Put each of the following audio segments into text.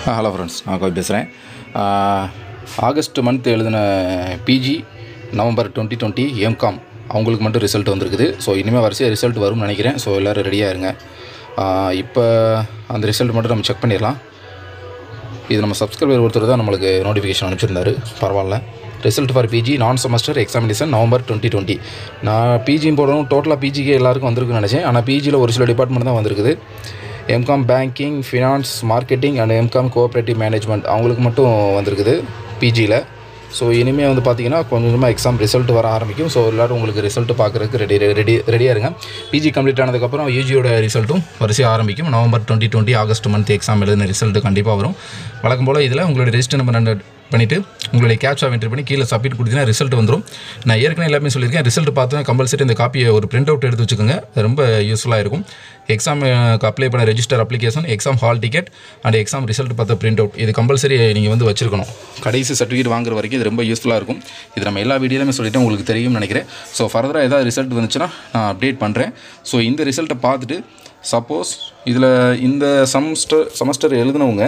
hello friends நான் கோய் பேசுகிறேன் ஆகஸ்ட் மந்த் எழுதின PG November twenty twenty MCom அவங்களுக்கு மட்டும் ரிசல்ட் வந்திருக்குது ஸோ இனிமேல் வரிசையாக ரிசல்ட் வரும்னு நினைக்கிறேன் ஸோ எல்லோரும் ரெடியாக இருங்க இப்போ அந்த ரிசல்ட் மட்டும் நம்ம செக் பண்ணிடலாம் இது நம்ம சப்ஸ்கிரைபர் ஒருத்தர் தான் நம்மளுக்கு நோட்டிஃபிகேஷன் அனுப்பிச்சிருந்தாரு பரவாயில்ல ரிசல்ட் ஃபார் பிஜி நான் semester examination November twenty twenty நான் பிஜியும் போடணும் டோட்டலாக பிஜிக்கு எல்லாருக்கும் வந்திருக்குன்னு நினச்சேன் ஆனால் பிஜியில் ஒரு சில டிபார்ட்மெண்ட் தான் வந்திருக்குது MCom banking finance marketing and MCom cooperative management அவங்களுக்கு மட்டும் வந்திருக்குது பிஜியில் ஸோ இனிமேல் வந்து பார்த்தீங்கன்னா கொஞ்சம் கொஞ்சமாக எக்ஸாம் ரிசல்ட் வர ஆரம்பிக்கும் ஸோ எல்லோரும் உங்களுக்கு ரிசல்ட் பார்க்குறதுக்கு ரெடி ரெடி ரெடியாக இருங்க பிஜி கம்ப்ளீட் ஆனதுக்கப்புறம் யூஜியோட ரிசல்ட்டும் வரிசையாக ஆரம்பிக்கும் November twenty twenty August month exam எழுதின ரிசல்ட் கண்டிப்பாக வரும் வழக்கம் போல் இதில் உங்களோட ரெஜிஸ்டர் நம்பர் பண்ணிவிட்டு உங்களுடைய கேப்சா என்ட்ரி பண்ணி கீழே சப்மிட் கொடுத்தீங்கன்னா ரிசல்ட் வந்துடும் நான் ஏற்கனவே எல்லாமே சொல்லியிருக்கேன் ரிசல்ட் பார்த்தா கம்பல்சரி இந்த காப்பியை ஒரு பிரிண்ட் அவுட் எடுத்து வச்சுக்கோங்க ரொம்ப யூஸ்ஃபுல்லாக இருக்கும் எக்ஸாம் அப்ளை பண்ண register application exam hall ticket and exam result பார்த்த பிரிண்ட் அவுட் இது கம்பல்சரி நீங்கள் வந்து வச்சிருக்கணும் கடைசி சர்டிஃபிகேட் வாங்குற வரைக்கும் இது ரொம்ப யூஸ்ஃபுல்லாக இருக்கும் இது நம்ம எல்லா வீடியோலையுமே சொல்லிட்டு உங்களுக்கு தெரியும்னு நினைக்கிறேன் ஸோ ஃபர்தராக ஏதாவது ரிசல்ட் வந்துச்சுன்னா நான் அப்டேட் பண்ணுறேன் ஸோ இந்த ரிசல்ட்டை பார்த்துட்டு சப்போஸ் இதில் இந்த செமஸ்டர் செமஸ்டர் எழுதினவங்க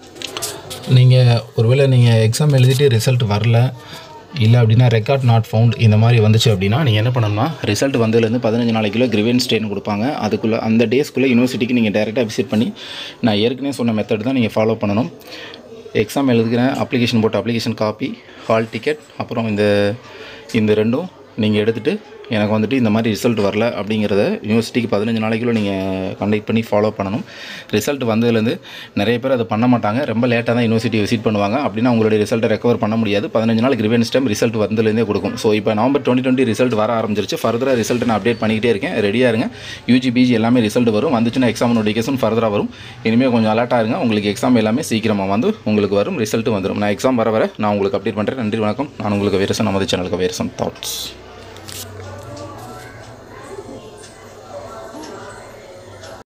நீங்கள் ஒருவேளை நீங்கள் எக்ஸாம் எழுதிட்டு ரிசல்ட் வரல இல்லை அப்படின்னா ரெக்கார்ட் நாட் ஃபவுண்ட் இந்த மாதிரி வந்துச்சு அப்படின்னா நீங்கள் என்ன பண்ணணும்னா ரிசல்ட் வந்ததுலேருந்து பதினஞ்சு நாளைக்குள்ள கிரிவென்ஸ் டேன் கொடுப்பாங்க அதுக்குள்ளே அந்த டேஸ்க்குள்ளே யூனிவர்சிட்டிக்கு நீங்கள் டேரெக்டாக விசிட் பண்ணி நான் ஏற்கனவே சொன்ன மெத்தட் தான் நீங்கள் ஃபாலோ பண்ணணும் எக்ஸாம் எழுதுகிறேன் அப்ளிகேஷன் போட்ட அப்ளிகேஷன் காப்பி ஹால் டிக்கெட் அப்புறம் இந்த இந்த ரெண்டும் நீங்கள் எடுத்துகிட்டு எனக்கு வந்துட்டு இந்த மாதிரி ரிசல்ட் வரல அப்படிங்கிறத யூனிவர்சிட்டிக்கு பதினஞ்சு நாளைக்குள்ள நீங்கள் கண்டக்ட் பண்ணி ஃபாலோ பண்ணணும் ரிசல்ட் வந்ததுலேருந்து நிறைய பேர் அதை பண்ண மாட்டாங்க ரொம்ப லேட்டாக தான் யூனிவர்சிட்டி விசிட் பண்ணுவாங்க அப்படின்னா உங்களுடைய ரிசல்ட்டை ரெக்கவர் பண்ண முடியாது பதினஞ்சு நாள் கிரிவென்ஸ் டைம் ரிசல்ட் வந்ததுலேருந்தே கொடுக்கும் ஸோ இப்போ நவம்பர் டுவெண்ட்டி டுவெண்ட்டி ரிசல்ட் வர ஆரம்பிச்சிருச்சு ஃபர்தராக ரிசல்ட் நான் அப்டேட் பண்ணிக்கிட்டே இருக்கேன் ரெடியாக இருங்க யூஜி பிஜி எல்லாமே ரிசல்ட் வரும் வந்துச்சுன்னா எக்ஸாம் நோட்டிஃபிகேஷன் ஃபர்தராக வரும் இனிமேல் கொஞ்சம் அலர்ட்டாக இருங்க உங்களுக்கு எக்ஸாம் எல்லாமே சீக்கிரமாக வந்து உங்களுக்கு வரும் ரிசல்ட் வந்துடும் நான் எக்ஸாம் வர வர நான் உங்களுக்கு அப்டேட் பண்ணுறேன் நன்றி வணக்கம் நான் உங்களுக்கு வேரசன் நமது சேனலுக்கு வேரசன் தாட்ஸ்